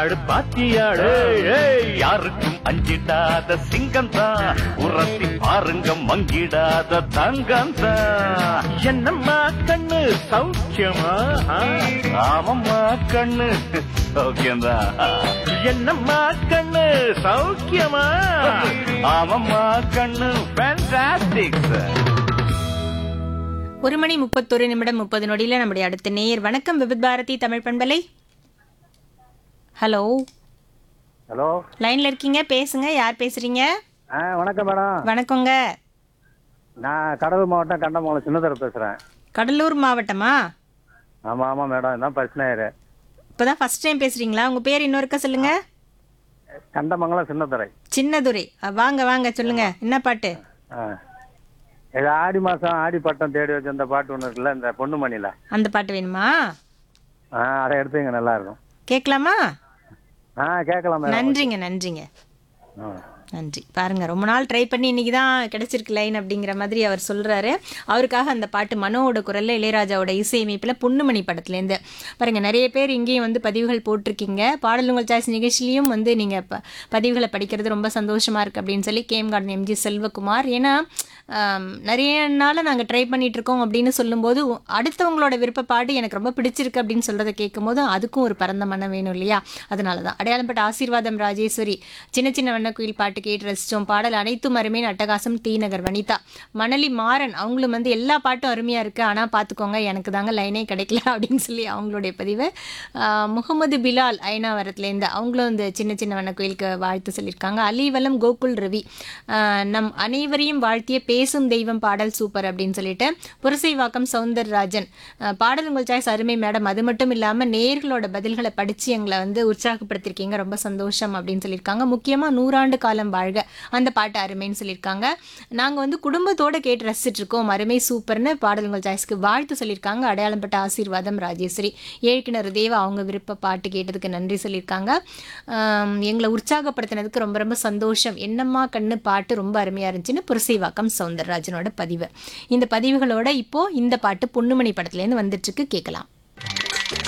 ஆடு பாத்தியாடு ஏய், யாருக்கும் அஞ்சிடாத சிங்கம் தான் உரத்தி பாருங்க மங்கிடாத தங்கம் தான் என்னம்மா கண்ணு சௌக்கியமா ஆ? ஆமம்மா கண்ணு சௌக்கியம்தான் என்னம்மா கண்ணு சௌக்கியமா ஆமம்மா கண்ணு ஃபேண்டாஸ்டிக் சார் ஒரு மணி முப்பத்தொரு நிமிடம் முப்பது நொடியில நம்முடைய அடுத்த நேயர் வணக்கம் விபித் பாரதி தமிழ் பண்பலை ஹலோ ஹலோ லைன்ல இருக்கீங்க பேசுங்க யார் பேசுறீங்க ஆ வணக்கம் மேடம் வணக்கங்க நான் கடலூர் மாவட்டம் கண்டமங்கலம் சின்னதர பேசுகிறேன் கடலூர் மாவட்டமா ஆமாம் ஆமாம் மேடம் இதான் பிரச்சனையாரு இப்பதான் ஃபர்ஸ்ட் டைம் பேசுறீங்களா உங்க பேர் இன்னொருக்க சொல்லுங்க கண்டமங்கலம் சின்னத்துறை சின்னதுரை அ, வாங்க வாங்க சொல்லுங்க என்ன பாட்டு ஆ இது ஆடி மாதம் ஆடி பட்டம் தேடி வச்ச அந்த பாட்டு ஒன்று இருக்குல்ல இந்த பொண்ணுமணியில் அந்த பாட்டு வேணுமா ஆ அதை எடுத்துங்க நல்லா இருக்கும் கேட்கலாமா ஆ கேட்கலாம் மேடம் நன்றிங்க நன்றிங்க ஆ நன்றி பாருங்க ரொம்ப நாள் ட்ரை பண்ணி இன்னைக்கு தான் கிடைச்சிருக்கு லைன் அப்படிங்கிற மாதிரி அவர் சொல்றாரு அவருக்காக அந்த பாட்டு மனோவோட குரல்ல இளையராஜாவோட இசையமைப்பில் பொன்னுமணி படத்துலேருந்து பாருங்க நிறைய பேர் இங்கேயும் வந்து பதிவுகள் போட்டிருக்கீங்க பாடல் உங்கள் சாய்ஸ் நிகழ்ச்சியிலையும் வந்து நீங்க ப பதிவுகளை படிக்கிறது ரொம்ப சந்தோஷமா இருக்கு அப்படின்னு சொல்லி கேம் கார்டன் எம்ஜி செல்வகுமார் ஏன்னா ஆம், நிறைய நாள் நாங்கள் ட்ரை பண்ணிட்டு இருக்கோம் அப்படின்னு சொல்லும்போது உ- அடுத்தவங்களோட விருப்ப பாட்டு எனக்கு ரொம்ப பிடிச்சிருக்கு அப்படின்னு சொல்றதை கேட்கும்போது அதுக்கும் ஒரு பரந்த மனம் வேணும் இல்லையா அதனால தான் அடையாளப்பட்ட ஆசீர்வாதம் ராஜேஸ்வரி சின்ன சின்ன வண்ணக்குயில் பாட்டு கேட்டு ரசித்தோம் பாடல் அனைத்தும் அருமையின் அட்டகாசம் டி நகர் வனிதா மணலி மாறன் அவங்களும் வந்து எல்லா பாட்டும் அருமையாக இருக்குது ஆனால் பார்த்துக்கோங்க எனக்கு தாங்க லைனே கிடைக்கல அப்படின்னு சொல்லி அவங்களுடைய பதிவு ஆஹ், முகமது பிலால் ஐநாவரத்துலேருந்து அவங்களும் இந்த சின்ன சின்ன வண்ணக்குயிலுக்கு வாழ்த்து சொல்லியிருக்காங்க அலிவலம் கோகுல் ரவி ஆஹ், நம் அனைவரையும் வாழ்த்திய பேசும் தெய்வம் பாடல் சூப்பர் அப்படின்னு சொல்லிட்டு புரசைவாக்கம் சவுந்தரராஜன் ஆஹ், பாடல் உங்கள் சாய்ஸ் அருமை மேடம் அது மட்டும் இல்லாமல் நேர்களோட பதில்களை படித்து எங்களை வந்து உற்சாகப்படுத்திருக்கீங்க ரொம்ப சந்தோஷம் அப்படின்னு சொல்லியிருக்காங்க முக்கியமாக நூறாண்டு காலம் வாழ்க அந்த பாட்டு அருமைன்னு சொல்லியிருக்காங்க நாங்கள் வந்து குடும்பத்தோட கேட்டு ரசிச்சிட்டு இருக்கோம் அருமை சூப்பர்னு பாடல் உங்கள் சாய்ஸ்க்கு வாழ்த்து சொல்லியிருக்காங்க அடையாளப்பட்ட ஆசீர்வாதம் ராஜேஸ்வரி ஏழ்கிணறு தேவா அவங்க விருப்ப பாட்டு கேட்டதுக்கு நன்றி சொல்லியிருக்காங்க ஆம், எங்களை உற்சாகப்படுத்தினதுக்கு ரொம்ப ரொம்ப சந்தோஷம் என்னம்மா கண்ணு பாட்டு ரொம்ப அருமையாக இருந்துச்சுன்னு புரசைவாக்கம் சவுந்தரராஜனோட பதிவு இந்த பதிவுகளோட இப்போ இந்த பாட்டு பொன்னுமணி படத்துலேருந்து வந்துட்டு இருக்கு கேட்கலாம்